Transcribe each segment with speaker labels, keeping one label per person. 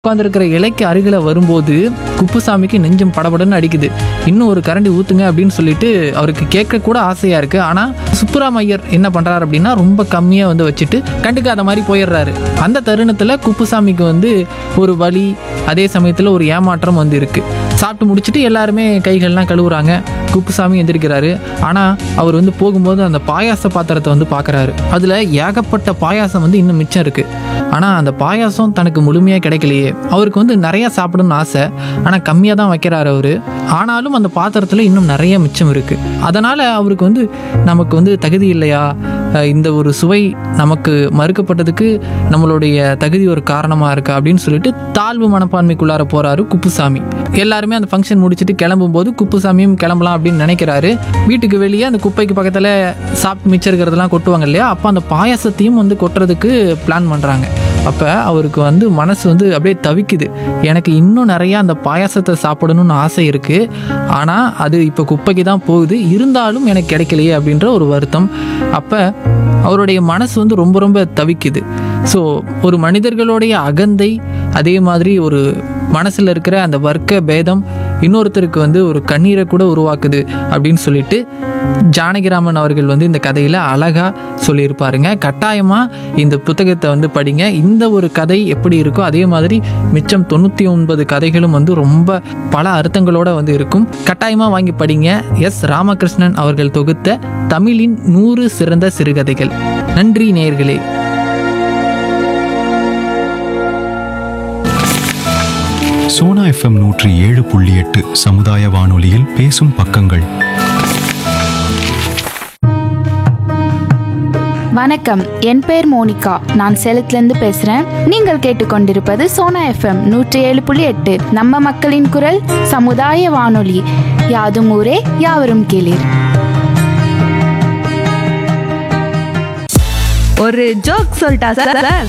Speaker 1: உட்காந்துருக்கிற இலைக்கு அருகில் வரும்போது குப்புசாமிக்கு நெஞ்சம் படபடன்னு அடிக்குது இன்னும் ஒரு கரண்டி ஊத்துங்க அப்படின்னு சொல்லிட்டு அவருக்கு கேட்க கூட ஆசையா இருக்கு ஆனா சுப்புராம ஐயர் என்ன பண்றாரு அப்படின்னா ரொம்ப கம்மியா வந்து வச்சுட்டு கண்டுக்காத மாதிரி போயிடுறாரு அந்த தருணத்துல குப்புசாமிக்கு வந்து ஒரு வலி அதே சமயத்துல ஒரு ஏமாற்றம் வந்து இருக்கு சாப்பிட்டு முடிச்சுட்டு எல்லாருமே கைகள்லாம் கழுவுறாங்க குப்புசாமி எந்திரிக்கிறாரு ஆனா அவர் வந்து போகும்போது அந்த பாயாச பாத்திரத்தை வந்து பார்க்கறாரு அதுல ஏகப்பட்ட பாயாசம் வந்து இன்னும் மிச்சம் இருக்கு ஆனா அந்த பாயாசம் தனக்கு முழுமையா கிடைக்கலையே அவருக்கு வந்து நிறைய சாப்பிடணும்னு ஆசை ஆனா கம்மியா தான் வைக்கிறாரு அவரு ஆனாலும் அந்த பாத்திரத்துல இன்னும் நிறைய மிச்சம் இருக்கு அதனால அவருக்கு வந்து நமக்கு வந்து தகுதி இல்லையா அஹ் இந்த ஒரு சுவை நமக்கு மறுக்கப்பட்டதுக்கு நம்மளுடைய தகுதி ஒரு காரணமா இருக்கா அப்படின்னு சொல்லிட்டு தாழ்வு மனப்பான்மைக்குள்ளார போறாரு குப்புசாமி எல்லாருமே அந்த ஃபங்க்ஷன் முடிச்சுட்டு கிளம்பும்போது குப்புசாமியும் கிளம்பலாம் அப்படின்னு நினைக்கிறாரு வீட்டுக்கு வெளியே அந்த குப்பைக்கு பக்கத்துல சாப்பிட்டு மிச்சம் இருக்கிறதெல்லாம் கொட்டுவாங்க இல்லையா அப்போ அந்த பாயாசத்தையும் வந்து கொட்டுறதுக்கு பிளான் பண்றாங்க அப்போ அவருக்கு வந்து மனசு வந்து அப்படியே தவிக்குது எனக்கு இன்னும் நிறையா அந்த பாயாசத்தை சாப்பிடணும்னு ஆசை இருக்குது ஆனால் அது இப்போ குப்பைக்கு தான் போகுது இருந்தாலும் எனக்கு கிடைக்கலையே அப்படின்ற ஒரு வருத்தம் அப்போ அவருடைய மனசு வந்து ரொம்ப ரொம்ப தவிக்குது ஸோ ஒரு மனிதர்களுடைய அகந்தை அதே மாதிரி ஒரு மனசில் இருக்கிற அந்த வர்க்க பேதம் இன்னொருத்தருக்கு வந்து ஒரு கண்ணீரை கூட உருவாக்குது அப்படின்னு சொல்லிட்டு ஜானகிராமன் அவர்கள் வந்து இந்த கதையில் அழகா சொல்லியிருப்பாருங்க கட்டாயமாக இந்த புத்தகத்தை வந்து படிங்க இந்த ஒரு கதை எப்படி இருக்கோ அதே மாதிரி மிச்சம் தொண்ணூற்றி ஒன்பது கதைகளும் வந்து ரொம்ப பல அர்த்தங்களோட வந்து இருக்கும் கட்டாயமாக வாங்கி படிங்க எஸ் ராமகிருஷ்ணன் அவர்கள் தொகுத்த தமிழின் நூறு சிறந்த சிறுகதைகள் நன்றி நேயர்களே
Speaker 2: சோனா எஃப்எம் நூற்றி ஏழு புள்ளி எட்டு சமுதாய வானொலியில் பேசும் பக்கங்கள்
Speaker 3: வணக்கம் என் பேர் மோனிகா நான் சேலத்திலிருந்து பேசுறேன் நீங்கள் கேட்டுக்கொண்டிருப்பது சோனா எஃப்எம் நூற்றி ஏழு புள்ளி எட்டு நம்ம மக்களின் குரல் சமுதாய வானொலி யாதும் ஊரே யாவரும் கேளீர்
Speaker 4: ஒரு ஜோக் சொல்லிட்டா சார் சார்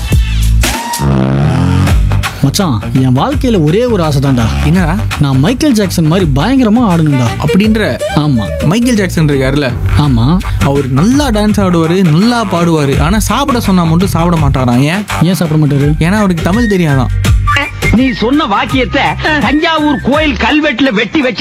Speaker 5: மச்சான் என் வாழ்க்கையில ஒரே ஒரு ஆசை தான்டா
Speaker 6: என்னடா
Speaker 5: நான் மைக்கேல் ஜாக்சன் மாதிரி பயங்கரமா ஆடணும்டா
Speaker 6: அப்படின்ற
Speaker 5: ஆமா
Speaker 6: மைக்கேல் ஜாக்சன் இருக்காருல்ல
Speaker 5: ஆமா
Speaker 6: அவர் நல்லா டான்ஸ் ஆடுவார் நல்லா பாடுவார் ஆனால் சாப்பிட சொன்னா மட்டும் சாப்பிட மாட்டாராம் ஏன்
Speaker 5: ஏன் சாப்பிட மாட்டாரு
Speaker 6: ஏன்னா அவருக்கு தமிழ் தெரியாதான்
Speaker 7: நீ சொன்ன வாக்கியத்தை தஞ்சாவூர் கோயில் கல்வெட்டுல வெட்டி வச்சு